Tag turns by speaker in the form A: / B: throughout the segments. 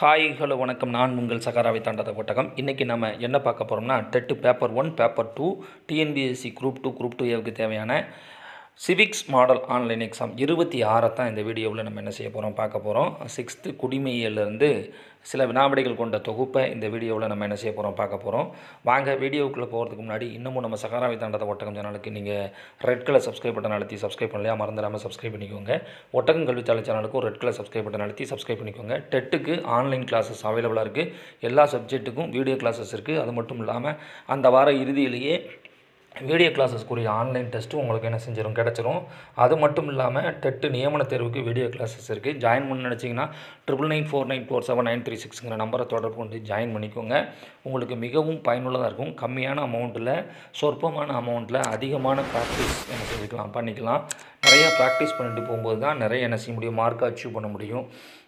A: hi hello வணக்கம் நான் உங்கள் சகாராவை தாண்டாத ஒட்டகம் இன்றைக்கி நம்ம என்ன பார்க்க போகிறோம்னா TET paper one paper two TNPSC group two group two ஏவுக்கு தேவையான சிவிக்ஸ் மாடல் ஆன்லைன் எக்ஸாம் இருபத்தி ஆறை தான் இந்த வீடியோவில் நம்ம என்ன செய்ய போகிறோம் பார்க்க போகிறோம் சிக்ஸ்த்து குடிமையிலேருந்து சில வினாவிடைகள் கொண்ட தொகுப்பை இந்த வீடியோவில் நம்ம என்ன செய்ய போகிறோம் பார்க்க போகிறோம் வாங்க வீடியோக்குள்ளே போகிறதுக்கு முன்னாடி இன்னமும் நம்ம சகாராவை தாண்டாத ஒட்டகம் சேனலுக்கு நீங்கள் ரெட் கலர் சப்ஸ்கிரைப் பட்டன் அழுத்தி சப்ஸ்கிரைப் பண்ணலையா மறந்துடாமல் சப்ஸ்கிரைப் பண்ணிக்கோங்க ஒட்டகம் கல்வித்தாளர் சேனலுக்கும் ரெட் கலர் சப்ஸ்கிரைப் பட்டன் அழுத்தி சப்ஸ்கிரைப் பண்ணிக்கோங்க டெட்டுக்கு ஆன்லைன் கிளாஸஸ் அவைலபிளாக இருக்குது எல்லா சப்ஜெக்ட்டுக்கும் வீடியோ கிளாஸஸ் இருக்குது அது மட்டும் இல்லாமல் அந்த வார இறுதியிலேயே வீடியோ கிளாஸஸ்க்குரிய ஆன்லைன் டெஸ்ட்டும் உங்களுக்கு என்ன செஞ்சிடும் கிடச்சிரும் அது மட்டும் இல்லாமல் டெட்டு நியமன தேர்வுக்கு வீடியோ கிளாஸஸ் இருக்குது ஜாயின் பண்ண நினச்சிங்கன்னா triple nine four nine four seven nine three சிக்ஸுங்கிற நம்பரை தொடர்பு கொண்டு ஜாயின் பண்ணிக்கோங்க உங்களுக்கு மிகவும் பயனுள்ளதாக இருக்கும் கம்மியான அமௌண்ட்டில் சொற்பமான அமௌண்ட்டில் அதிகமான ப்ராக்டிஸ் என்ன செஞ்சுக்கலாம் பண்ணிக்கலாம் நிறையா ப்ராக்டிஸ் பண்ணிட்டு போகும்போது தான் நிறைய என்ன செய்ய முடியும் மார்க் அச்சீவ் பண்ண முடியும்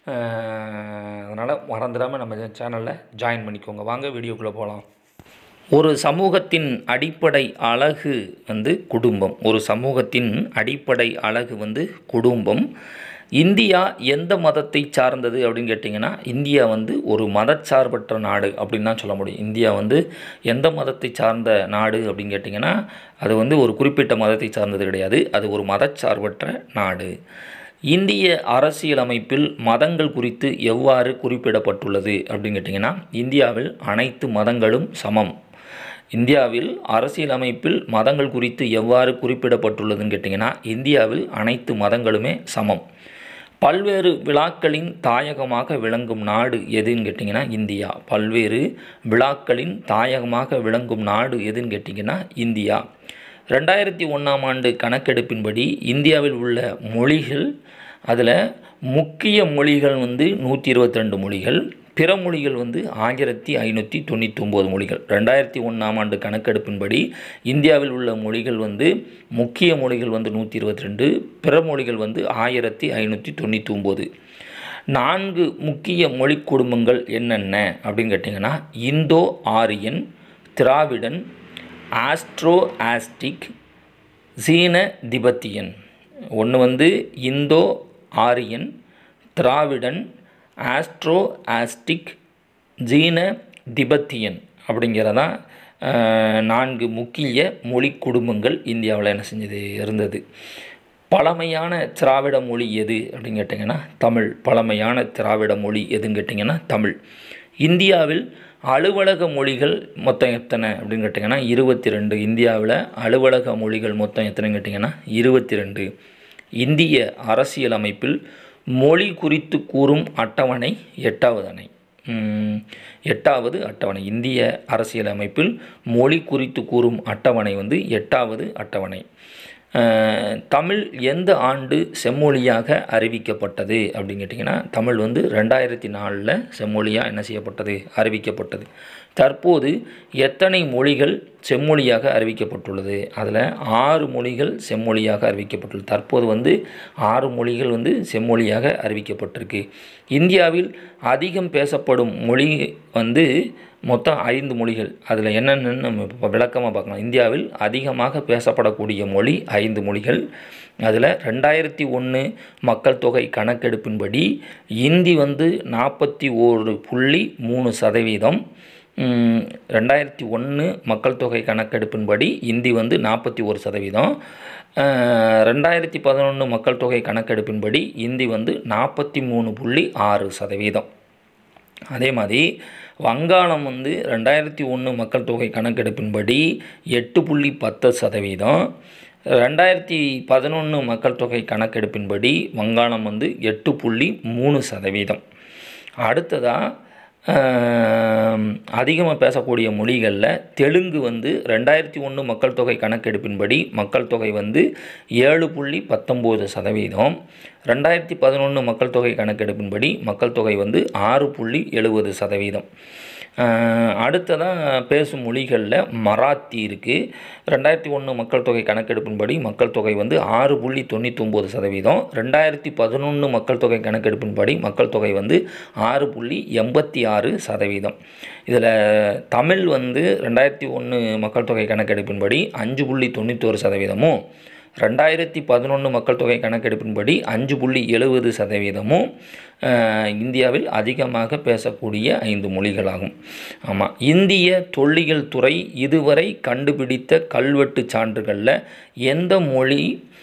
A: அதனால் மறந்துடாமல் நம்ம சேனலில் ஜாயின் பண்ணிக்கோங்க வாங்க வீடியோக்குள்ளே போகலாம் ஒரு சமூகத்தின் அடிப்படை அழகு வந்து குடும்பம் ஒரு சமூகத்தின் அடிப்படை அழகு வந்து குடும்பம் இந்தியா எந்த மதத்தை சார்ந்தது அப்படின்னு கேட்டிங்கன்னா இந்தியா வந்து ஒரு மதச்சார்பற்ற நாடு அப்படின்னு தான் சொல்ல முடியும் இந்தியா வந்து எந்த மதத்தை சார்ந்த நாடு அப்படின்னு கேட்டிங்கன்னா அது வந்து ஒரு குறிப்பிட்ட மதத்தை சார்ந்தது கிடையாது அது ஒரு மதச்சார்பற்ற நாடு இந்திய அரசியலமைப்பில் மதங்கள் குறித்து எவ்வாறு குறிப்பிடப்பட்டுள்ளது அப்படின்னு கேட்டிங்கன்னா இந்தியாவில் அனைத்து மதங்களும் சமம் இந்தியாவில் அரசியலமைப்பில் மதங்கள் குறித்து எவ்வாறு குறிப்பிடப்பட்டுள்ளதுன்னு கேட்டிங்கன்னா இந்தியாவில் அனைத்து மதங்களுமே சமம் பல்வேறு விழாக்களின் தாயகமாக விளங்கும் நாடு எதுன்னு கேட்டிங்கன்னா இந்தியா பல்வேறு விழாக்களின் தாயகமாக விளங்கும் நாடு எதுன்னு கேட்டிங்கன்னா இந்தியா ரெண்டாயிரத்தி ஒன்றாம் ஆண்டு கணக்கெடுப்பின்படி இந்தியாவில் உள்ள மொழிகள் அதில் முக்கிய மொழிகள் வந்து நூற்றி இருபத்தி ரெண்டு மொழிகள் பிற மொழிகள் வந்து ஆயிரத்தி ஐநூற்றி தொண்ணூற்றி ஒம்பது மொழிகள் ரெண்டாயிரத்தி ஒன்றாம் ஆண்டு கணக்கெடுப்பின்படி இந்தியாவில் உள்ள மொழிகள் வந்து முக்கிய மொழிகள் வந்து நூற்றி இருபத்தி ரெண்டு பிற மொழிகள் வந்து ஆயிரத்தி ஐநூற்றி தொண்ணூற்றி ஒம்பது நான்கு முக்கிய மொழி குடும்பங்கள் என்னென்ன அப்படின்னு கேட்டிங்கன்னா இந்தோ ஆரியன் திராவிடன் ஆஸ்ட்ரோ ஆஸ்டிக் சீன திபெத்தியன் ஒன்று வந்து Indo Aryan Dravidian Austro Asiatic ஜீன திபெத்தியன் அப்படிங்கிறதான் நான்கு முக்கிய மொழி குடும்பங்கள் இந்தியாவில் என்ன செஞ்சது இருந்தது பழமையான திராவிட மொழி எது அப்படின்னு கேட்டிங்கன்னா தமிழ் பழமையான திராவிட மொழி எதுன்னு கேட்டிங்கன்னா தமிழ் இந்தியாவில் அலுவலக மொழிகள் மொத்தம் எத்தனை அப்படின்னு கேட்டிங்கன்னா இருபத்தி ரெண்டு இந்தியாவில் அலுவலக மொழிகள் மொத்தம் எத்தனைன்னு கேட்டிங்கன்னா இருபத்தி ரெண்டு இந்திய அரசியலமைப்பில் மொழி குறித்து கூறும் அட்டவணை எட்டாவது அணை எட்டாவது அட்டவணை இந்திய அரசியலமைப்பில் மொழி குறித்து கூறும் அட்டவணை வந்து எட்டாவது அட்டவணை தமிழ் எந்த ஆண்டு செம்மொழியாக அறிவிக்கப்பட்டது அப்படின்னு கேட்டிங்கன்னா தமிழ் வந்து ரெண்டாயிரத்தி நாலில் செம்மொழியாக என்ன செய்யப்பட்டது அறிவிக்கப்பட்டது தற்போது எத்தனை மொழிகள் செம்மொழியாக அறிவிக்கப்பட்டுள்ளது அதில் ஆறு மொழிகள் செம்மொழியாக அறிவிக்கப்பட்டுள்ளது தற்போது வந்து ஆறு மொழிகள் வந்து செம்மொழியாக அறிவிக்கப்பட்டிருக்கு இந்தியாவில் அதிகம் பேசப்படும் மொழி வந்து மொத்தம் ஐந்து மொழிகள் அதில் என்னென்னு நம்ம இப்போ விளக்கமாக பார்க்கலாம் இந்தியாவில் அதிகமாக பேசப்படக்கூடிய மொழி ஐந்து மொழிகள் அதில் ரெண்டாயிரத்தி ஒன்று மக்கள் தொகை கணக்கெடுப்பின்படி இந்தி வந்து நாற்பத்தி ஓரு புள்ளி மூணு சதவீதம் ரெண்டாயிரத்தி ஒன்று மக்கள் தொகை கணக்கெடுப்பின்படி இந்தி வந்து நாற்பத்தி ஒரு சதவீதம் ரெண்டாயிரத்தி பதினொன்று மக்கள் தொகை கணக்கெடுப்பின்படி இந்தி வந்து நாற்பத்தி மூணு புள்ளி ஆறு சதவீதம் அதே மாதிரி வங்காளம் வந்து ரெண்டாயிரத்தி ஒன்று மக்கள் தொகை கணக்கெடுப்பின்படி எட்டு புள்ளி பத்து சதவீதம் ரெண்டாயிரத்தி பதினொன்று மக்கள் தொகை கணக்கெடுப்பின்படி வங்காளம் வந்து எட்டு புள்ளி மூணு சதவீதம் அடுத்ததாக அதிகமாக பேசக்கூடிய மொழிகளில் தெலுங்கு வந்து ரெண்டாயிரத்தி ஒன்று மக்கள் தொகை கணக்கெடுப்பின்படி மக்கள் தொகை வந்து ஏழு புள்ளி பத்தொம்போது சதவீதம் ரெண்டாயிரத்தி பதினொன்று மக்கள் தொகை கணக்கெடுப்பின்படி மக்கள் தொகை வந்து ஆறு புள்ளி எழுபது சதவீதம் அடுத்ததாக பேசும் மொழிகளில் மராத்தி இருக்குது ரெண்டாயிரத்தி ஒன்று மக்கள் தொகை கணக்கெடுப்பின்படி மக்கள் தொகை வந்து ஆறு புள்ளி தொண்ணூத்தொம்பது சதவீதம் ரெண்டாயிரத்தி பதினொன்று மக்கள் தொகை கணக்கெடுப்பின்படி மக்கள் தொகை வந்து ஆறு புள்ளி எண்பத்தி ஆறு சதவீதம் இதில் தமிழ் வந்து ரெண்டாயிரத்தி ஒன்று மக்கள் தொகை கணக்கெடுப்பின்படி அஞ்சு புள்ளி தொண்ணூத்தோரு சதவீதமும் ரெண்டாயிரத்தி பதினொன்று மக்கள் தொகை கணக்கெடுப்பின்படி அஞ்சு புள்ளி எழுபது சதவீதமும் அஹ், இந்தியாவில் அதிகமாக பேசக்கூடிய ஐந்து மொழிகளாகும் ஆமாம் இந்திய தொல்லியல் துறை இதுவரை கண்டுபிடித்த கல்வெட்டு சான்றுகளில் எந்த மொழி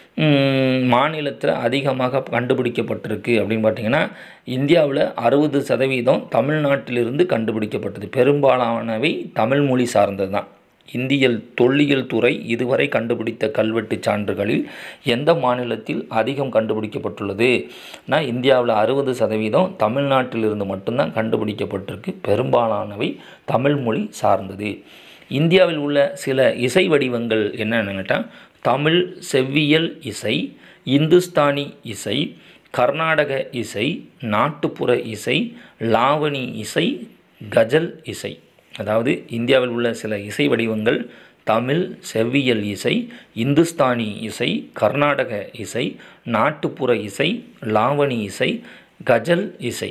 A: மாநிலத்தில் அதிகமாக கண்டுபிடிக்கப்பட்டிருக்கு அப்படின்னு பார்த்தீங்கன்னா இந்தியாவில் அறுபது சதவீதம் தமிழ்நாட்டிலிருந்து கண்டுபிடிக்கப்பட்டது பெரும்பாலானவை தமிழ் மொழி சார்ந்தது தான் இந்தியல் தொல்லியல் துறை இதுவரை கண்டுபிடித்த கல்வெட்டு சான்றுகளில் எந்த மாநிலத்தில் அதிகம் கண்டுபிடிக்கப்பட்டுள்ளது நான் இந்தியாவில் அறுபது சதவீதம் தமிழ்நாட்டிலிருந்து மட்டும்தான் கண்டுபிடிக்கப்பட்டிருக்கு பெரும்பாலானவை தமிழ் மொழி சார்ந்தது இந்தியாவில் உள்ள சில இசை வடிவங்கள் என்னென்னு கேட்டால் தமிழ் செவ்வியல் இசை இந்துஸ்தானி இசை கர்நாடக இசை நாட்டுப்புற இசை லாவணி இசை கஜல் இசை அதாவது இந்தியாவில் உள்ள சில இசை வடிவங்கள் தமிழ் செவ்வியல் இசை இந்துஸ்தானி இசை கர்நாடக இசை நாட்டுப்புற இசை லாவணி இசை கஜல் இசை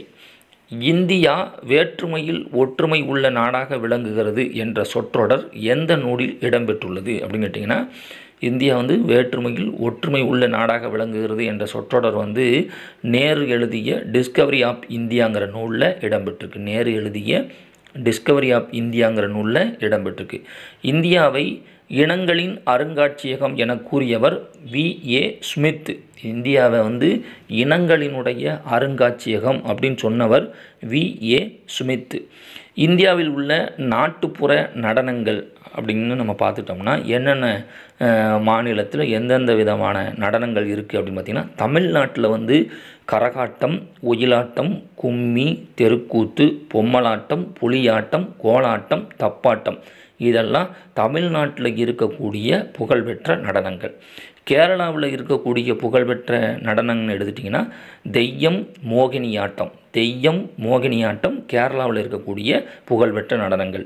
A: இந்தியா வேற்றுமையில் ஒற்றுமை உள்ள நாடாக விளங்குகிறது என்ற சொற்றொடர் எந்த நூலில் இடம்பெற்றுள்ளது அப்படின்னு கேட்டிங்கன்னா இந்தியா வந்து வேற்றுமையில் ஒற்றுமை உள்ள நாடாக விளங்குகிறது என்ற சொற்றொடர் வந்து நேரு எழுதிய டிஸ்கவரி ஆஃப் இந்தியாங்கிற நூலில் இடம்பெற்றிருக்கு நேரு எழுதிய டிஸ்கவரி ஆஃப் இந்தியாங்கிற நூலில் இடம்பெற்றிருக்கு இந்தியாவை இனங்களின் அருங்காட்சியகம் என கூறியவர் வி ஏ ஸ்மித் இந்தியாவை வந்து இனங்களினுடைய அருங்காட்சியகம் அப்படின்னு சொன்னவர் வி ஏ ஸ்மித் இந்தியாவில் உள்ள நாட்டுப்புற நடனங்கள் அப்படின்னு நம்ம பார்த்துட்டோம்னா என்னென்ன மாநிலத்தில் எந்தெந்த விதமான நடனங்கள் இருக்குது அப்படின்னு பார்த்திங்கன்னா தமிழ்நாட்டில் வந்து கரகாட்டம் ஒயிலாட்டம் கும்மி தெருக்கூத்து பொம்மலாட்டம் புலியாட்டம் கோலாட்டம் தப்பாட்டம் இதெல்லாம் தமிழ்நாட்டில் இருக்கக்கூடிய புகழ்பெற்ற நடனங்கள் கேரளாவில் இருக்கக்கூடிய புகழ்பெற்ற நடனங்கள்னு எடுத்துட்டிங்கன்னா தெய்யம் மோகினியாட்டம் தெய்யம் மோகினியாட்டம் கேரளாவில் இருக்கக்கூடிய புகழ்பெற்ற நடனங்கள்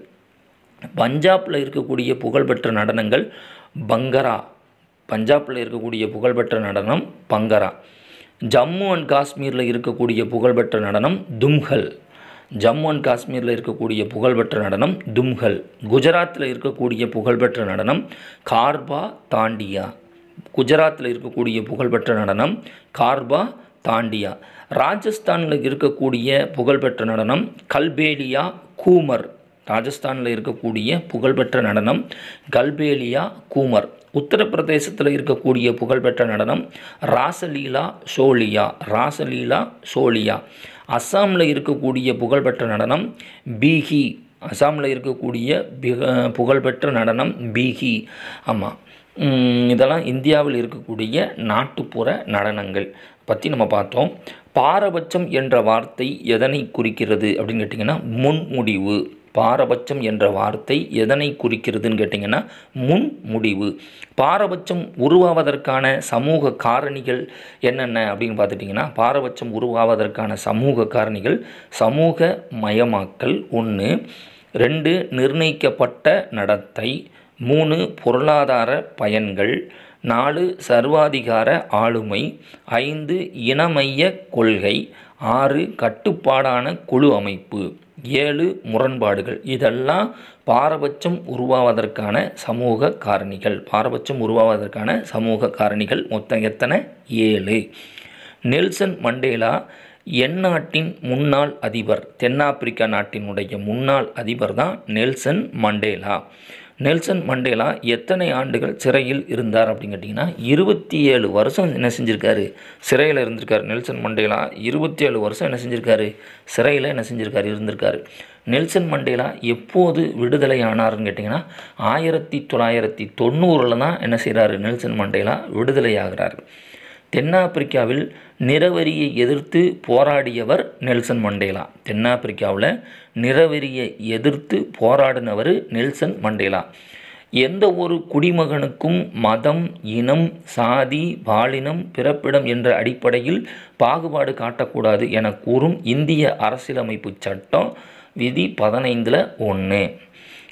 A: பஞ்சாபில் இருக்கக்கூடிய புகழ்பெற்ற நடனங்கள் பங்கரா பஞ்சாபில் இருக்கக்கூடிய புகழ்பெற்ற நடனம் பங்கரா ஜம்மு அண்ட் காஷ்மீரில் இருக்கக்கூடிய புகழ்பெற்ற நடனம் தும்ஹல் ஜம்மு அண்ட் காஷ்மீரில் இருக்கக்கூடிய புகழ்பெற்ற நடனம் தும்ஹல் குஜராத்தில் இருக்கக்கூடிய புகழ்பெற்ற நடனம் கார்பா தாண்டியா குஜராத்தில் இருக்கக்கூடிய புகழ்பெற்ற நடனம் கார்பா தாண்டியா ராஜஸ்தானில் இருக்கக்கூடிய புகழ்பெற்ற நடனம் கல்பேலியா கூமர் ராஜஸ்தானில் இருக்கக்கூடிய புகழ்பெற்ற நடனம் கல்பேலியா கூமர் உத்தரப்பிரதேசத்தில் இருக்கக்கூடிய புகழ்பெற்ற நடனம் ராசலீலா சோலியா ராசலீலா சோலியா அஸ்ஸாமில் இருக்கக்கூடிய புகழ்பெற்ற நடனம் பீஹி அஸ்ஸாமில் இருக்கக்கூடிய பிக புகழ்பெற்ற நடனம் பீஹி ஆமாம் இதெல்லாம் இந்தியாவில் இருக்கக்கூடிய நாட்டுப்புற நடனங்கள் பற்றி நம்ம பார்த்தோம் பாரபட்சம் என்ற வார்த்தை எதனை குறிக்கிறது அப்படின்னு கேட்டிங்கன்னா முன்முடிவு பாரபட்சம் என்ற வார்த்தை எதனை குறிக்கிறதுன்னு கேட்டிங்கன்னா முன்முடிவு பாரபட்சம் உருவாவதற்கான சமூக காரணிகள் என்னென்ன அப்படின்னு பார்த்துட்டிங்கன்னா பாரபட்சம் உருவாவதற்கான சமூக காரணிகள் சமூக மயமாக்கல் ஒன்று ரெண்டு நிர்ணயிக்கப்பட்ட நடத்தை மூணு பொருளாதார பயன்கள் நாலு சர்வாதிகார ஆளுமை ஐந்து இனமைய கொள்கை ஆறு கட்டுப்பாடான குழு அமைப்பு ஏழு முரண்பாடுகள் இதெல்லாம் பாரபட்சம் உருவாவதற்கான சமூக காரணிகள் பாரபட்சம் உருவாவதற்கான சமூக காரணிகள் மொத்தம் எத்தனை ஏழு நெல்சன் மண்டேலா எந்நாட்டின் முன்னாள் அதிபர் தென்னாப்பிரிக்கா நாட்டினுடைய முன்னாள் அதிபர் தான் நெல்சன் மண்டேலா நெல்சன் மண்டேலா எத்தனை ஆண்டுகள் சிறையில் இருந்தார் அப்படின்னு கேட்டிங்கன்னா இருபத்தி ஏழு வருஷம் என்ன செஞ்சுருக்காரு சிறையில் இருந்திருக்காரு நெல்சன் மண்டேலா இருபத்தி ஏழு வருஷம் என்ன செஞ்சுருக்காரு சிறையில் என்ன செஞ்சுருக்காரு இருந்திருக்காரு நெல்சன் மண்டேலா எப்போது விடுதலை ஆனார்னு கேட்டிங்கன்னா ஆயிரத்தி தொள்ளாயிரத்தி தொண்ணூறில் தான் என்ன செய்கிறாரு நெல்சன் மண்டேலா விடுதலை ஆகிறார் தென்னாப்பிரிக்காவில் நிறவரியை எதிர்த்து போராடியவர் நெல்சன் மண்டேலா தென்னாப்பிரிக்காவில் நிறவெறியை எதிர்த்து போராடினவர் நெல்சன் மண்டேலா எந்த ஒரு குடிமகனுக்கும் மதம் இனம் சாதி பாலினம் பிறப்பிடம் என்ற அடிப்படையில் பாகுபாடு காட்டக்கூடாது என கூறும் இந்திய அரசியலமைப்பு சட்டம் விதி பதினைந்தில் ஒன்று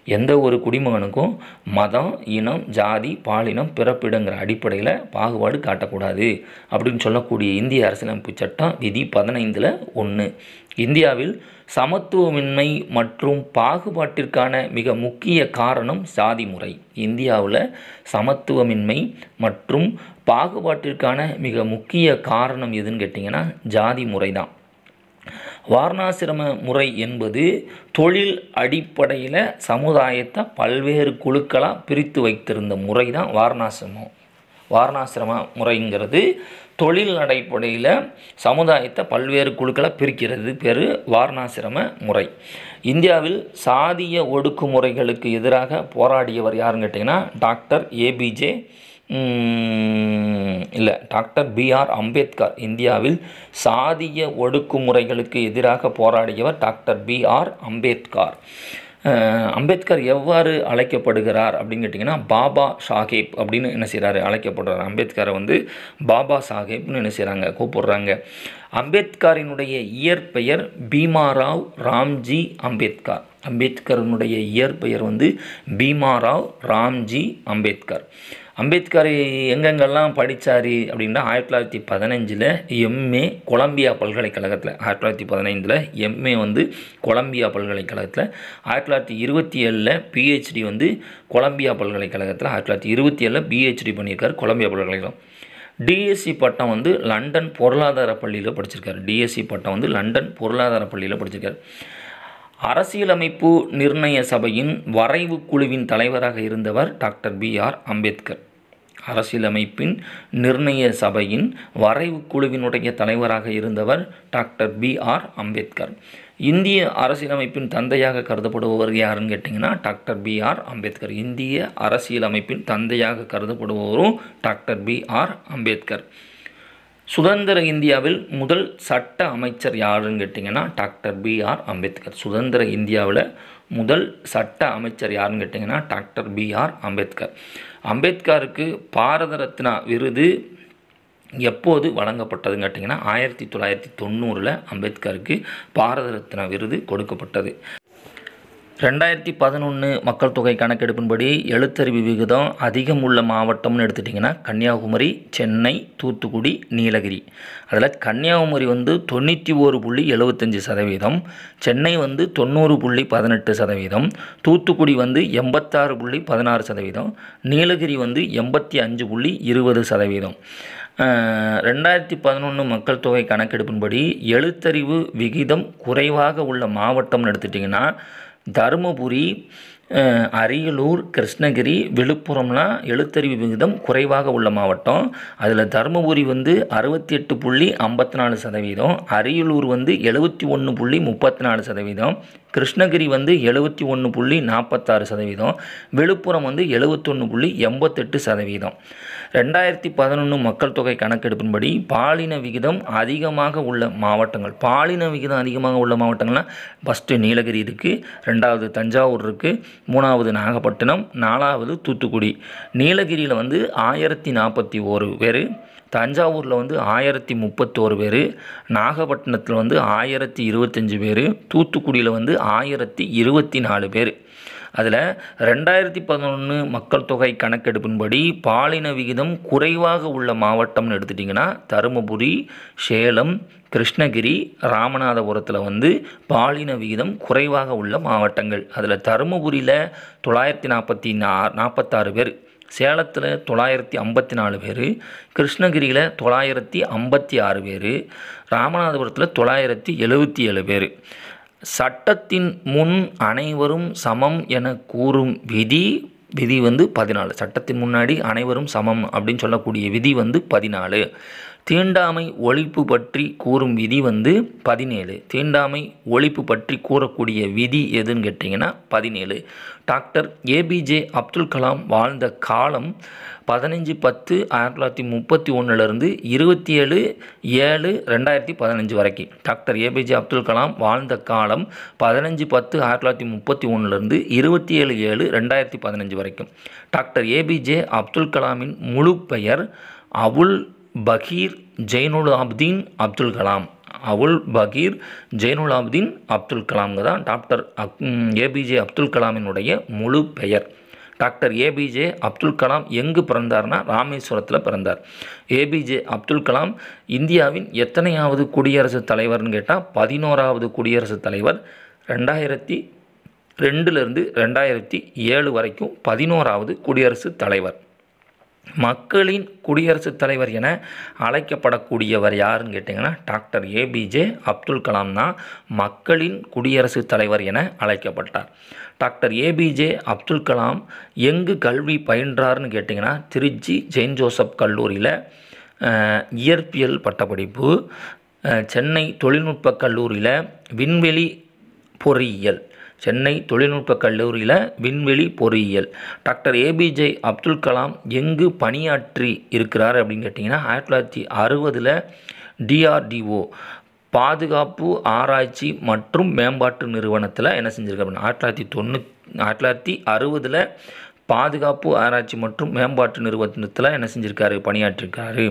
A: எந்த ஒரு குடிமகனுக்கும் மதம் இனம் ஜாதி பாலினம் பிறப்பிடங்கிற அடிப்படையில் பாகுபாடு காட்டக்கூடாது அப்படின்னு சொல்லக்கூடிய இந்திய அரசியலமைப்பு சட்டம் விதி பதினைந்தில் ஒன்று இந்தியாவில் சமத்துவமின்மை மற்றும் பாகுபாட்டிற்கான மிக முக்கிய காரணம் சாதி முறை இந்தியாவில் சமத்துவமின்மை மற்றும் பாகுபாட்டிற்கான மிக முக்கிய காரணம் எதுன்னு கேட்டிங்கன்னா ஜாதி முறை தான் வாரணாசிரம முறை என்பது தொழில் அடிப்படையில் சமுதாயத்தை பல்வேறு குழுக்களாக பிரித்து வைத்திருந்த முறை தான் வாரணாசிரமம் வாரணாசிரம முறைங்கிறது தொழில் அடிப்படையில் சமுதாயத்தை பல்வேறு குழுக்களாக பிரிக்கிறது பேர் வாரணாசிரம முறை இந்தியாவில் சாதிய ஒடுக்குமுறைகளுக்கு எதிராக போராடியவர் யாருன்னு கேட்டிங்கன்னா டாக்டர் ஏபிஜே இல்லை டாக்டர் பிஆர் அம்பேத்கர் இந்தியாவில் சாதிய ஒடுக்குமுறைகளுக்கு எதிராக போராடியவர் டாக்டர் பிஆர் அம்பேத்கர் அம்பேத்கர் எவ்வாறு அழைக்கப்படுகிறார் அப்படின்னு கேட்டிங்கன்னா பாபா சாஹேப் அப்படின்னு என்ன செய்கிறாரு அழைக்கப்படுறார் அம்பேத்கரை வந்து பாபா சாஹேப்னு என்ன செய்கிறாங்க கூப்பிடுறாங்க அம்பேத்கரினுடைய இயற்பெயர் பீமாராவ் ராம்ஜி அம்பேத்கர் அம்பேத்கரனுடைய இயற்பெயர் வந்து பீமாராவ் ராம்ஜி அம்பேத்கர் அம்பேத்கர் எங்கெங்கெல்லாம் படித்தார் அப்படின்னா ஆயிரத்தி தொள்ளாயிரத்தி பதினஞ்சில் எம்ஏ கொலம்பியா பல்கலைக்கழகத்தில் ஆயிரத்தி தொள்ளாயிரத்தி பதினைந்தில் எம்ஏ வந்து கொலம்பியா பல்கலைக்கழகத்தில் ஆயிரத்தி தொள்ளாயிரத்தி இருபத்தி ஏழில் பிஹெச்டி வந்து கொலம்பியா பல்கலைக்கழகத்தில் ஆயிரத்தி தொள்ளாயிரத்தி இருபத்தி ஏழில் பிஹெச்டி பண்ணியிருக்கார் கொலம்பியா பல்கலைக்கழகம் டிஎஸ்சி பட்டம் வந்து லண்டன் பொருளாதார பள்ளியில் படிச்சிருக்காரு டிஎஸ்சி பட்டம் வந்து லண்டன் பொருளாதார பள்ளியில் படிச்சிருக்காரு அரசியலமைப்பு நிர்ணய சபையின் வரைவு குழுவின் தலைவராக இருந்தவர் டாக்டர் பி ஆர் அம்பேத்கர் அரசியலமைப்பின் நிர்ணய சபையின் வரைவு குழுவினுடைய தலைவராக இருந்தவர் டாக்டர் பி ஆர் அம்பேத்கர் இந்திய அரசியலமைப்பின் தந்தையாக கருதப்படுபவர் யாருன்னு கேட்டிங்கன்னா டாக்டர் பி ஆர் அம்பேத்கர் இந்திய அரசியலமைப்பின் தந்தையாக கருதப்படுபவரும் டாக்டர் பி ஆர் அம்பேத்கர் சுதந்திர இந்தியாவில் முதல் சட்ட அமைச்சர் யாருன்னு கேட்டிங்கன்னா டாக்டர் பி ஆர் அம்பேத்கர் சுதந்திர இந்தியாவில் முதல் சட்ட அமைச்சர் யாருன்னு கேட்டிங்கன்னா டாக்டர் பி ஆர் அம்பேத்கர் அம்பேத்கருக்கு பாரத ரத்னா விருது எப்போது வழங்கப்பட்டதுன்னு கேட்டிங்கன்னா ஆயிரத்தி தொள்ளாயிரத்தி தொண்ணூறில் அம்பேத்கருக்கு பாரத ரத்னா விருது கொடுக்கப்பட்டது ரெண்டாயிரத்தி பதினொன்று மக்கள் தொகை கணக்கெடுப்பின்படி எழுத்தறிவு விகிதம் அதிகம் உள்ள மாவட்டம்னு எடுத்துட்டிங்கன்னா கன்னியாகுமரி சென்னை தூத்துக்குடி நீலகிரி அதில் கன்னியாகுமரி வந்து தொண்ணூற்றி ஒரு புள்ளி எழுபத்தஞ்சி சதவீதம் சென்னை வந்து தொண்ணூறு புள்ளி பதினெட்டு சதவீதம் தூத்துக்குடி வந்து எண்பத்தாறு புள்ளி பதினாறு சதவீதம் நீலகிரி வந்து எண்பத்தி அஞ்சு புள்ளி இருபது சதவீதம் ரெண்டாயிரத்தி பதினொன்று மக்கள் தொகை கணக்கெடுப்பின்படி எழுத்தறிவு விகிதம் குறைவாக உள்ள மாவட்டம்னு எடுத்துட்டிங்கன்னா தருமபுரி அரியலூர் கிருஷ்ணகிரி விழுப்புரம்லாம் எழுத்தறிவு விகிதம் குறைவாக உள்ள மாவட்டம் அதில் தருமபுரி வந்து அறுபத்தி எட்டு புள்ளி ஐம்பத்தி நாலு சதவீதம் அரியலூர் வந்து எழுபத்தி ஒன்று புள்ளி முப்பத்தி நாலு சதவீதம் கிருஷ்ணகிரி வந்து எழுபத்தி ஒன்று புள்ளி நாற்பத்தாறு சதவீதம் விழுப்புரம் வந்து எழுபத்தொன்று புள்ளி எண்பத்தெட்டு சதவீதம் ரெண்டாயிரத்தி பதினொன்று மக்கள் தொகை கணக்கெடுப்பின்படி பாலின விகிதம் அதிகமாக உள்ள மாவட்டங்கள் பாலின விகிதம் அதிகமாக உள்ள மாவட்டங்கள்லாம் ஃபஸ்ட்டு நீலகிரி இருக்குது ரெண்டாவது தஞ்சாவூர் இருக்குது மூணாவது நாகப்பட்டினம் நாலாவது தூத்துக்குடி நீலகிரியில் வந்து ஆயிரத்தி நாற்பத்தி ஓரு பேர் தஞ்சாவூரில் வந்து ஆயிரத்தி முப்பத்தோரு பேர் நாகப்பட்டினத்தில் வந்து ஆயிரத்தி இருபத்தஞ்சி பேர் தூத்துக்குடியில் வந்து ஆயிரத்தி இருபத்தி நாலு பேர் அதில் ரெண்டாயிரத்தி பதினொன்று மக்கள் தொகை கணக்கெடுப்பின்படி பாலின விகிதம் குறைவாக உள்ள மாவட்டம்னு எடுத்துட்டிங்கன்னா தருமபுரி சேலம் கிருஷ்ணகிரி ராமநாதபுரத்தில் வந்து பாலின விகிதம் குறைவாக உள்ள மாவட்டங்கள் அதில் தருமபுரியில் தொள்ளாயிரத்தி நாற்பத்தி நா நாற்பத்தாறு பேர் சேலத்தில் தொள்ளாயிரத்தி ஐம்பத்தி நாலு பேர் கிருஷ்ணகிரியில் தொள்ளாயிரத்தி ஐம்பத்தி ஆறு பேர் ராமநாதபுரத்தில் தொள்ளாயிரத்தி எழுபத்தி ஏழு பேர் சட்டத்தின் முன் அனைவரும் சமம் என கூறும் விதி விதி வந்து பதினாலு சட்டத்தின் முன்னாடி அனைவரும் சமம் அப்படின்னு சொல்லக்கூடிய விதி வந்து பதினாலு தீண்டாமை ஒழிப்பு பற்றி கூறும் விதி வந்து பதினேழு தீண்டாமை ஒழிப்பு பற்றி கூறக்கூடிய விதி எதுன்னு கேட்டிங்கன்னா பதினேழு டாக்டர் ஏபிஜே அப்துல் கலாம் வாழ்ந்த காலம் பதினஞ்சு பத்து ஆயிரத்தி தொள்ளாயிரத்தி முப்பத்தி ஒன்றுலேருந்து இருபத்தி ஏழு ஏழு ரெண்டாயிரத்தி பதினஞ்சு வரைக்கும் டாக்டர் ஏபிஜே அப்துல் கலாம் வாழ்ந்த காலம் பதினஞ்சு பத்து ஆயிரத்தி தொள்ளாயிரத்தி முப்பத்தி ஒன்றுலேருந்து இருபத்தி ஏழு ஏழு ரெண்டாயிரத்தி பதினஞ்சு வரைக்கும் டாக்டர் ஏபிஜே அப்துல் கலாமின் முழு பெயர் அவுல் பகீர் ஜெயினுல் ஆப்தீன் அப்துல் கலாம் அவுல் பகீர் ஜெயினுலாப்தீன் அப்துல் கலாம்ங்க தான் டாக்டர் அக் ஏபிஜே அப்துல் கலாமினுடைய முழு பெயர் டாக்டர் ஏபிஜே அப்துல் கலாம் எங்கு பிறந்தார்னா ராமேஸ்வரத்தில் பிறந்தார் ஏபிஜே அப்துல் கலாம் இந்தியாவின் எத்தனையாவது குடியரசுத் தலைவர்னு கேட்டால் பதினோராவது குடியரசுத் தலைவர் ரெண்டாயிரத்தி ரெண்டுலேருந்து ரெண்டாயிரத்தி ஏழு வரைக்கும் பதினோராவது குடியரசுத் தலைவர் மக்களின் குடியரசுத் தலைவர் என அழைக்கப்படக்கூடியவர் யாருன்னு கேட்டிங்கன்னா டாக்டர் ஏபிஜே அப்துல் கலாம் தான் மக்களின் குடியரசுத் தலைவர் என அழைக்கப்பட்டார் டாக்டர் ஏபிஜே அப்துல் கலாம் எங்கு கல்வி பயின்றார்னு கேட்டிங்கன்னா திருச்சி செயின்ட் ஜோசப் கல்லூரியில் அஹ், இயற்பியல் பட்டப்படிப்பு அஹ், சென்னை தொழில்நுட்ப கல்லூரியில் விண்வெளி பொறியியல் சென்னை தொழில்நுட்ப கல்லூரியில் விண்வெளி பொறியியல் டாக்டர் ஏபிஜே அப்துல் கலாம் எங்கு பணியாற்றி இருக்கிறார் அப்படின்னு கேட்டிங்கன்னா ஆயிரத்தி தொள்ளாயிரத்தி அறுபதில் டிஆர்டிஓ பாதுகாப்பு ஆராய்ச்சி மற்றும் மேம்பாட்டு நிறுவனத்தில் என்ன செஞ்சிருக்காரு அப்படின்னா ஆயிரத்தி தொள்ளாயிரத்தி தொண்ணூ ஆயிரத்தி தொள்ளாயிரத்தி அறுபதில் பாதுகாப்பு ஆராய்ச்சி மற்றும் மேம்பாட்டு நிறுவனத்தில் என்ன செஞ்சிருக்காரு பணியாற்றிருக்காரு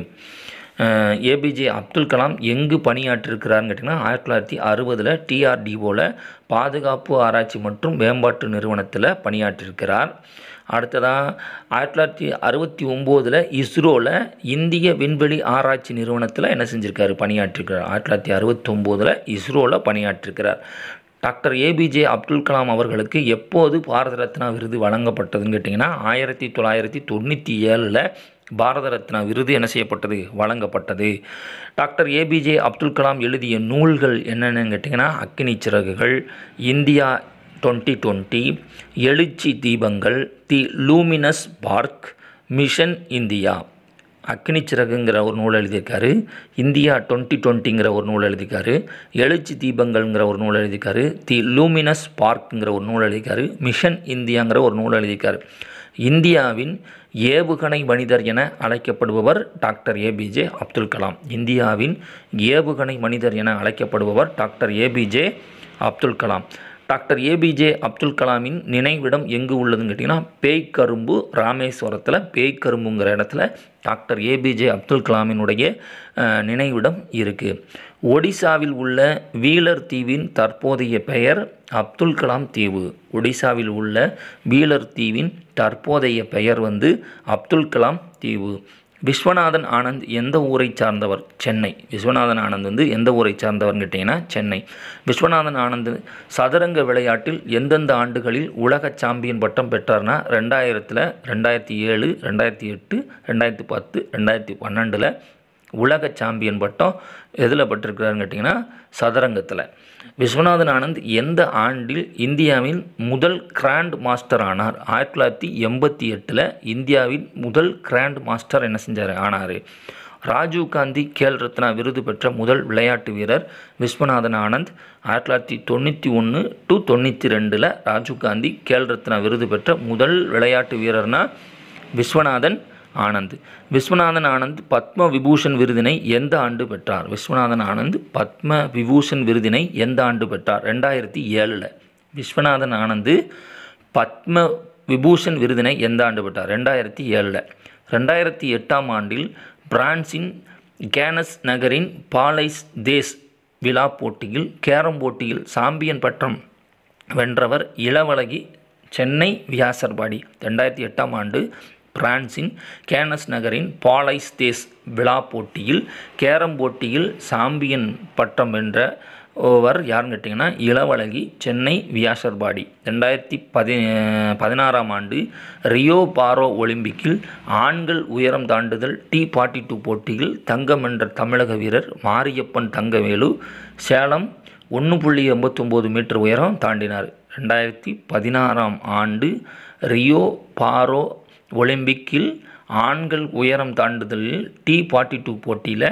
A: அஹ் ஏபிஜே அப்துல் கலாம் எங்கு பணியாற்றிருக்கிறாருன்னு கேட்டிங்கன்னா ஆயிரத்தி தொள்ளாயிரத்தி அறுபதில் டிஆர்டிஓவில் பாதுகாப்பு ஆராய்ச்சி மற்றும் மேம்பாட்டு நிறுவனத்தில் பணியாற்றிருக்கிறார் அடுத்ததாக ஆயிரத்தி தொள்ளாயிரத்தி அறுபத்தி ஒம்போதில் இஸ்ரோவில் இந்திய விண்வெளி ஆராய்ச்சி நிறுவனத்தில் என்ன செஞ்சுருக்காரு பணியாற்றிருக்கிறார் ஆயிரத்தி தொள்ளாயிரத்தி அறுபத்தொம்போதில் இஸ்ரோவில் பணியாற்றிருக்கிறார் டாக்டர் ஏபிஜே அப்துல் கலாம் அவர்களுக்கு எப்போது பாரத ரத்னா விருது வழங்கப்பட்டதுன்னு கேட்டிங்கன்னா ஆயிரத்தி தொள்ளாயிரத்தி தொண்ணூற்றி ஏழில் பாரத ரத்னா விருது என்ன செய்யப்பட்டது வழங்கப்பட்டது டாக்டர் ஏபிஜே அப்துல் கலாம் எழுதிய நூல்கள் என்னென்னு கேட்டிங்கன்னா அக்கினி சிறகுகள் இந்தியா டுவெண்ட்டி டுவெண்ட்டி எழுச்சி தீபங்கள் the luminous spark mission India Agni சிறகுங்கிற ஒரு நூல் எழுதியிருக்காரு இந்தியா டுவெண்ட்டி டுவெண்ட்டிங்கிற ஒரு நூல் எழுதியிருக்காரு எழுச்சி தீபங்கள்ங்கிற ஒரு நூல் எழுதியிருக்காரு தி லூமினஸ் பார்க்குங்கிற ஒரு நூல் எழுதியிருக்காரு மிஷன் இந்தியாங்கிற ஒரு நூல் எழுதியிருக்காரு இந்தியாவின் ஏவுகணை மனிதர் என அழைக்கப்படுபவர் டாக்டர் ஏபிஜே அப்துல் கலாம் இந்தியாவின் ஏவுகணை மனிதர் என அழைக்கப்படுபவர் doctor APJ Abdul Kalam doctor APJ Abdul கலாமின் நினைவிடம் எங்கு உள்ளதுன்னு கேட்டிங்கன்னா பேய்க்கரும்பு ராமேஸ்வரத்தில் பேய்க்கரும்புங்கிற இடத்துல டாக்டர் ஏபிஜே அப்துல் கலாமினுடைய அஹ், நினைவிடம் இருக்குது ஒடிசாவில் உள்ள வீலர் தீவின் தற்போதைய பெயர் அப்துல் கலாம் தீவு ஒடிசாவில் உள்ள வீலர் தீவின் தற்போதைய பெயர் வந்து அப்துல் கலாம் தீவு விஸ்வநாதன் ஆனந்த் எந்த ஊரை சார்ந்தவர் சென்னை விஸ்வநாதன் ஆனந்த் வந்து எந்த ஊரை சார்ந்தவர்னு கேட்டிங்கன்னா சென்னை விஸ்வநாதன் ஆனந்த் சதுரங்க விளையாட்டில் எந்தெந்த ஆண்டுகளில் உலக சாம்பியன் பட்டம் பெற்றார்னா ரெண்டாயிரத்தில் ரெண்டாயிரத்தி ஏழு ரெண்டாயிரத்தி எட்டு ரெண்டாயிரத்தி பத்து ரெண்டாயிரத்தி பன்னெண்டில் உலக சாம்பியன் பட்டம் எதில் பட்டிருக்கிறாருன்னு கேட்டிங்கன்னா சதுரங்கத்தில் விஸ்வநாதன் ஆனந்த் எந்த ஆண்டில் இந்தியாவின் முதல் கிராண்ட் மாஸ்டர் ஆனார் ஆயிரத்தி தொள்ளாயிரத்தி எண்பத்தி எட்டில் இந்தியாவின் முதல் கிராண்ட் மாஸ்டர் என்ன செஞ்சார் ஆனார் ராஜீவ் காந்தி கேல் ரத்னா விருது பெற்ற முதல் விளையாட்டு வீரர் விஸ்வநாதன் ஆனந்த் ஆயிரத்தி தொள்ளாயிரத்தி தொண்ணூற்றி ஒன்று டு தொண்ணூற்றி ரெண்டில் ராஜீவ் காந்தி கேல் ரத்னா விருது பெற்ற முதல் விளையாட்டு வீரர்னா விஸ்வநாதன் ஆனந்த் விஸ்வநாதன் ஆனந்த் பத்ம விபூஷன் விருதினை எந்த ஆண்டு பெற்றார் விஸ்வநாதன் ஆனந்த் பத்ம விபூஷன் விருதினை எந்த ஆண்டு பெற்றார் ரெண்டாயிரத்தி ஏழில் விஸ்வநாதன் ஆனந்த் பத்ம விபூஷன் விருதினை எந்த ஆண்டு பெற்றார் ரெண்டாயிரத்தி ஏழில் ரெண்டாயிரத்தி எட்டாம் ஆண்டில் பிரான்சின் கேனஸ் நகரின் பாலைஸ் தேஸ் விழா போட்டியில் கேரம் போட்டியில் சாம்பியன் பட்டம் வென்றவர் இளவழகி சென்னை வியாசர்பாடி ரெண்டாயிரத்தி எட்டாம் ஆண்டு பிரான்சின் கேனஸ் நகரின் பாலைஸ் தேஸ் விழா போட்டியில் கேரம் போட்டியில் சாம்பியன் பட்டம் வென்ற ஓவர் யாருன்னு கேட்டிங்கன்னா இளவழகி சென்னை வியாசர்பாடி ரெண்டாயிரத்தி பதி பதினாறாம் ஆண்டு ரியோ பாரோ ஒலிம்பிக்கில் ஆண்கள் உயரம் தாண்டுதல் டி ஃபார்ட்டி டூ போட்டியில் தங்கம் வென்ற தமிழக வீரர் மாரியப்பன் தங்கவேலு சேலம் ஒன்று புள்ளி எண்பத்தொம்போது மீட்டர் உயரம் தாண்டினார் ரெண்டாயிரத்தி பதினாறாம் ஆண்டு ரியோ பாரோ ஒலிம்பிக்கில் ஆண்கள் உயரம் தாண்டுதலில் டி ஃபார்ட்டி டூ போட்டியில்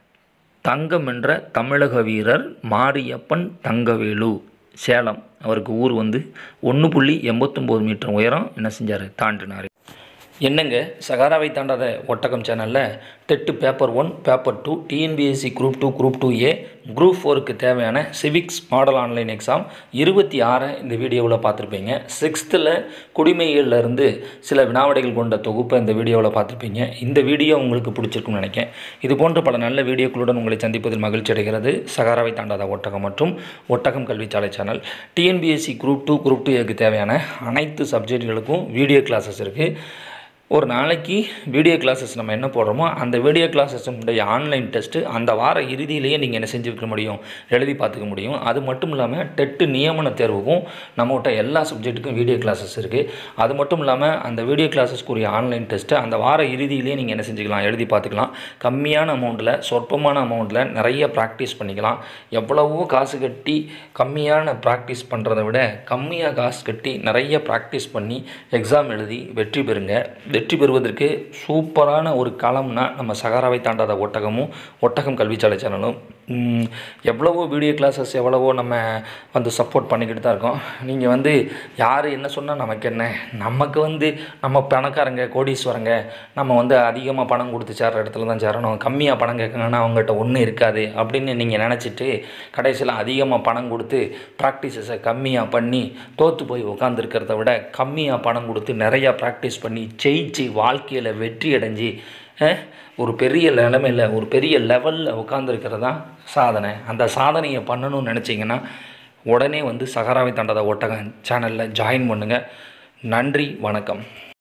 A: தங்கம் என்ற தமிழக வீரர் மாரியப்பன் தங்கவேலு சேலம் அவருக்கு ஊர் வந்து ஒன்று புள்ளி எண்பத்தொம்போது மீட்டர் உயரம் என்ன செஞ்சார் தாண்டினார் என்னங்க சகாராவை தாண்டாத ஒட்டகம் சேனலில் TET paper one paper two TNPSC group two group two A group ஃபோருக்கு தேவையான சிவிக்ஸ் மாடல் ஆன்லைன் எக்ஸாம் இருபத்தி ஆறை இந்த வீடியோவில் பார்த்துருப்பீங்க சிக்ஸ்த்தில் குடிமையிலிருந்து சில வினாவிடைகள் கொண்ட தொகுப்பை இந்த வீடியோவில் பார்த்துருப்பீங்க இந்த வீடியோ உங்களுக்கு பிடிச்சிருக்கும்னு நினைக்கிறேன் இது போன்ற பல நல்ல வீடியோக்களுடன் உங்களை சந்திப்பதில் மகிழ்ச்சி அடைகிறது சகாராவை தாண்டாத ஒட்டகம் மற்றும் ஒட்டகம் கல்விச்சாலை channel TNPSC group two group two ஏக்கு தேவையான அனைத்து சப்ஜெக்ட்டுகளுக்கும் வீடியோ கிளாஸஸ் இருக்குது ஒரு நாளைக்கு வீடியோ கிளாஸஸ் நம்ம என்ன போடுறோமோ அந்த வீடியோ கிளாஸஸுடைய ஆன்லைன் டெஸ்ட்டு அந்த வார இறுதியிலேயே நீங்கள் என்ன செஞ்சுக்க முடியும் எழுதி பார்த்துக்க முடியும் அது மட்டும் இல்லாமல் டெட்டு நியமன தேர்வுக்கும் நம்மகிட்ட எல்லா சப்ஜெக்ட்டுக்கும் வீடியோ கிளாஸஸ் இருக்குது அது மட்டும் இல்லாமல் அந்த வீடியோ கிளாஸஸ்க்குரிய ஆன்லைன் டெஸ்ட்டு அந்த வார இறுதியிலேயே நீங்கள் என்ன செஞ்சுக்கலாம் எழுதி பார்த்துக்கலாம் கம்மியான அமௌண்ட்டில் சொற்பமான அமௌண்ட்டில் நிறைய ப்ராக்டிஸ் பண்ணிக்கலாம் எவ்வளவோ காசு கட்டி கம்மியான ப்ராக்டிஸ் பண்ணுறதை விட கம்மியாக காசு கட்டி நிறைய ப்ராக்டிஸ் பண்ணி எக்ஸாம் எழுதி வெற்றி பெறுங்க வெற்றி பெறுவதற்கு சூப்பரான ஒரு களம்னா நம்ம சகாராவை தாண்டாத ஒட்டகமும் ஒட்டகம் கல்விச்சாலை சேனலும் ம், எவ்வளவோ வீடியோ கிளாஸஸ் எவ்வளவோ நம்ம வந்து சப்போர்ட் பண்ணிக்கிட்டு தான் இருக்கோம் நீங்கள் வந்து யார் என்ன சொன்னால் நமக்கு என்ன நமக்கு வந்து நம்ம பணக்காரங்க கோடீஸ்வரங்க நம்ம வந்து அதிகமாக பணம் கொடுத்து சேர்ற இடத்துல தான் சேரணும் கம்மியாக பணம் கேட்கணுன்னா அவங்ககிட்ட ஒன்றும் இருக்காது அப்படின்னு நீங்கள் நினச்சிட்டு கடைசியில் அதிகமாக பணம் கொடுத்து ப்ராக்டிஸஸை கம்மியாக பண்ணி தோற்று போய் உட்காந்துருக்கிறத விட கம்மியாக பணம் கொடுத்து நிறையா ப்ராக்டிஸ் பண்ணி ஜெயிச்சு வாழ்க்கையில் வெற்றி அடைஞ்சு அஹ், ஒரு பெரிய நிலைமையில் ஒரு பெரிய லெவலில் உட்காந்துருக்கிறது தான் சாதனை அந்த சாதனையை பண்ணணும்னு நினச்சிங்கன்னா உடனே வந்து சகராவை தாண்டாத ஒட்டகம் சேனலில் ஜாயின் பண்ணுங்கள் நன்றி வணக்கம்